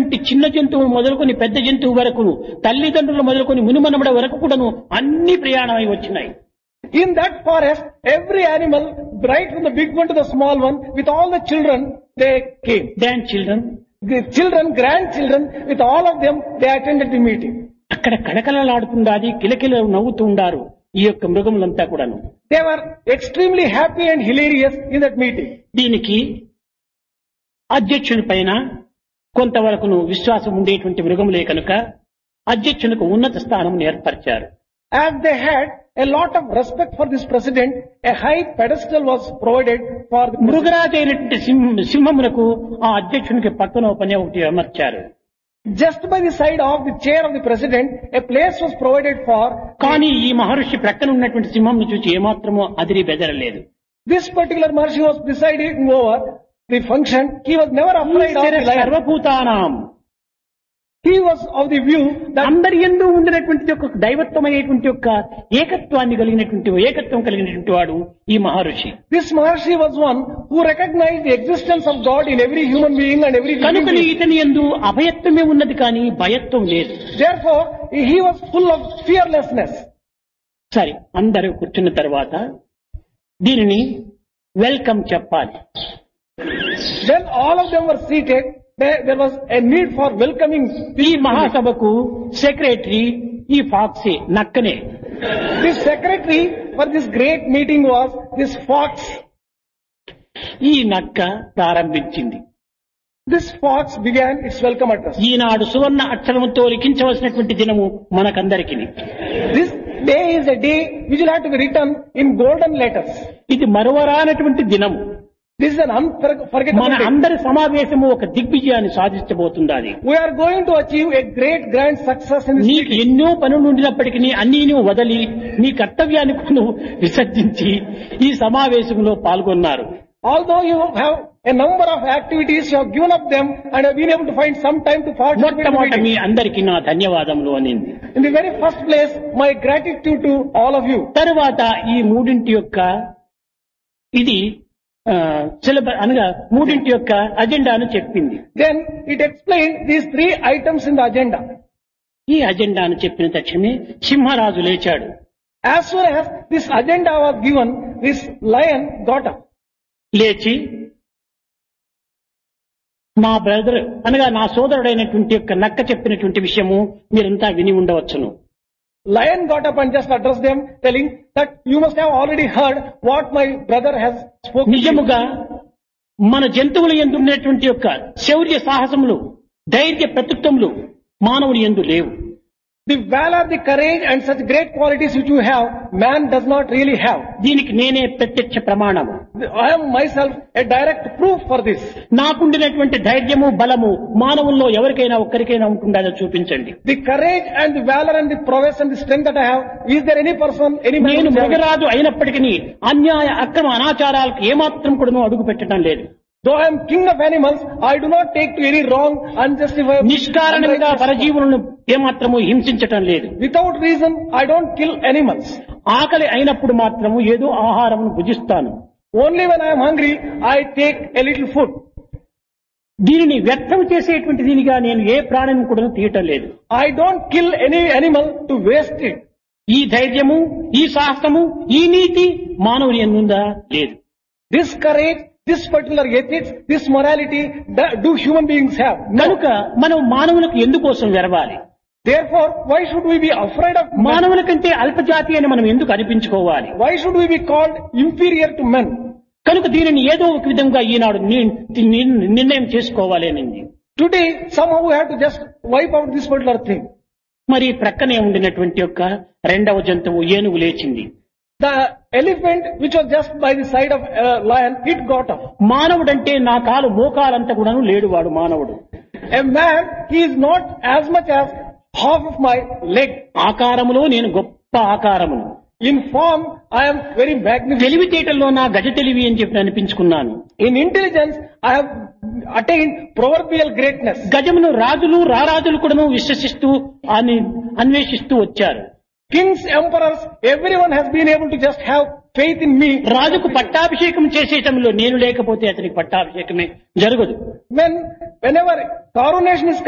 ఉండేటువంటి చిన్న జంతువు మొదలుకొని పెద్ద జంతువు వరకు తల్లిదండ్రులు మొదలుకొని మునిమనమడ వరకు కూడాను అన్ని ప్రయాణమై వచ్చినాయి In that forest, every animal, right from the big one to the small one, with all the children, they came. Grandchildren The children, grandchildren, with all of them, they attended the meeting. అక్కడ కళకళలాడుతుండాది కిలకిల నవ్వుతూ ఉండారు ఈ యొక్క మృగములంతా కూడాను They were extremely happy and hilarious in that meeting. దీనికి అధ్యక్షుని పైన కొంతవరకును విశ్వాసం ఉండేటువంటి మృగములే కనుక అధ్యక్షునికి ఉన్నత స్థానం ఏర్పరిచారు As they had a lot of respect for this president, a high pedestal was provided for the president. మృగరాజు అయినటువంటి సింహ సింహమునకు ఆ అధ్యక్షునికి పక్కన పని ఒకటి అమర్చారు Just by the side of the chair of the president, a place was provided for కానీ ఈ మహర్షి ప్రక్కన ఉన్నటువంటి సింహంను చూసి ఏమాత్రమో అదిరి బెదరలేదు this particular Maharishi was presiding over the function. He was never afraid of the lion. సర్వభూతానాం He was of the view that అందరి ఎందు ఉండినటువంటి ఒక దైవత్వమైనటువంటి యొక్క ఏకత్వాన్ని కలిగినటువంటి ఏకత్వం కలిగినటువంటి వాడు ఈ మహర్షి this Maharishi was one who recognized the existence of God in every human being and every living కనుకని being. ఇతని ఎందు అభయత్వమే ఉన్నది కానీ భయత్వం లేదు Therefore, he was full of fearlessness. సరే అందరూ కూర్చున్న తర్వాత దీనిని వెల్కమ్ చెప్పాలి Then all of them were seated. There, there was a need for welcoming ఈ మహాసభకు సెక్రటరీ ఈ ఫాక్సే నక్కనే The secretary for this great meeting was this fox. ఈ నక్క ప్రారంభించింది This fox began its welcome address. ఈనాడు సువర్ణ అక్షరముతో లిఖించవలసినటువంటి దినము మనకందరికి This day is a day which will have to be written in golden letters. ఇది మరువరానటువంటి దినము This is an unforgettable మన day. అందరి సమావేశము ఒక దిగ్విజయాన్ని సాధించబోతుండాలి We are going to achieve a great grand success in this నీకు meeting. ఎన్నో పనులు ఉండినప్పటికీ అన్నీ నువ్వు వదలి నీ కర్తవ్యాన్ని కూడా నువ్వు విసర్జించి ఈ సమావేశంలో పాల్గొన్నారు Although you have a number of activities, you have given up them and have been able to find some time to participate in the మొట్టమొదట మీ meeting. అందరికీ నా ధన్యవాదములు అనింది In the very first place, my gratitude to all of you. తరువాత ఈ మూడింటి యొక్క ఇది సిలబస్ అనగా మూడింటి యొక్క అజెండాను చెప్పింది Then it explained these three items in the agenda. ఈ అజెండాను చెప్పిన తక్షణమే సింహరాజు లేచాడు As soon as this agenda was given, this lion got up. లేచి నా బ్రదర్ అనగా నా సోదరుడైనటువంటి యొక్క నక్క చెప్పినటువంటి విషయము మీరంతా విని ఉండవచ్చును Lion got up and just addressed them, telling that you must have already heard what my brother has spoken. to you. నిజముగా మన జంతువుల ఎందు ఉన్నటువంటి యొక్క శౌర్య సాహసములు ధైర్య ప్రతిత్వములు మానవుని ఎందు లేవు The valor, the courage and such great qualities which you have, man does not really have. దీనికి నేనే ప్రత్యక్ష ప్రమాణము I am myself a direct proof for this. నాకుండినటువంటి ధైర్యము బలము మానవుల్లో ఎవరికైనా ఒక్కరికైనా ఉంటుందో చూపించండి The courage and the valor and the prowess and the strength that I have, is there any person, any man నేను who has it? మృగరాజు అయినప్పటికీ అన్యాయ అక్రమ అనాచారాలకు ఏమాత్రం కూడా అడుగు పెట్టడం లేదు Though I am king of animals, I do not take to any wrong, unjustified, నిష్కారణంగా unrighteous- పరజీవులను ఏమాత్రము హింసించటం లేదు Without reason, I don't kill animals. ఆకలి అయినప్పుడు మాత్రము ఏదో ఆహారమును భుజిస్తాను Only when I am hungry, I take a little food. దీనిని వ్యర్థం చేసేటువంటి దీనిగా నేను ఏ ప్రాణిని కూడా తీయటం లేదు I don't kill any animal to waste it. ఈ ధైర్యము ఈ సాహసము ఈ నీతి మానవుని ఎందుందా లేదు This courage, this particular ethics, this morality, that do human beings have? No. కనుక మనం మానవులకు ఎందుకోసం వెరవాలి Therefore, why should we be afraid of man? మానవుల కంటే అల్పజాతి అని మనం ఎందుకు అనిపించుకోవాలి Why should we be called inferior to men? కనుక దీనిని ఏదో ఒక విధంగా ఈనాడు ని- ని- నిర్ణయం చేసుకోవాలి అనింది Today, somehow we have to just wipe out this particular thing. మరి ప్రక్కనే ఉండినటువంటి యొక్క రెండవ జంతువు ఏనుగు లేచింది The elephant, which was just by the side of a lion, it got up. మానవుడంటే నా కాలు మోకాలంతా కూడాను లేడు వాడు మానవుడు A man, he is not as much as half of my leg. ఆకారములో నేను గొప్ప ఆకారమును In form, I am very magnificent. తెలివితేటల్లో నా గజ తెలివి అని చెప్పి అనిపించుకున్నాను In intelligence, I have attained proverbial greatness. గజమును రాజులు రారాజులు కూడాను విశ్వసిస్తూ అని అన్వేషిస్తూ వచ్చారు Kings, emperors, everyone has been able to just have faith in me. రాజుకు పట్టాభిషేకం చేసేటంలో నేను లేకపోతే అతనికి పట్టాభిషేకమే జరగదు When, whenever coronation is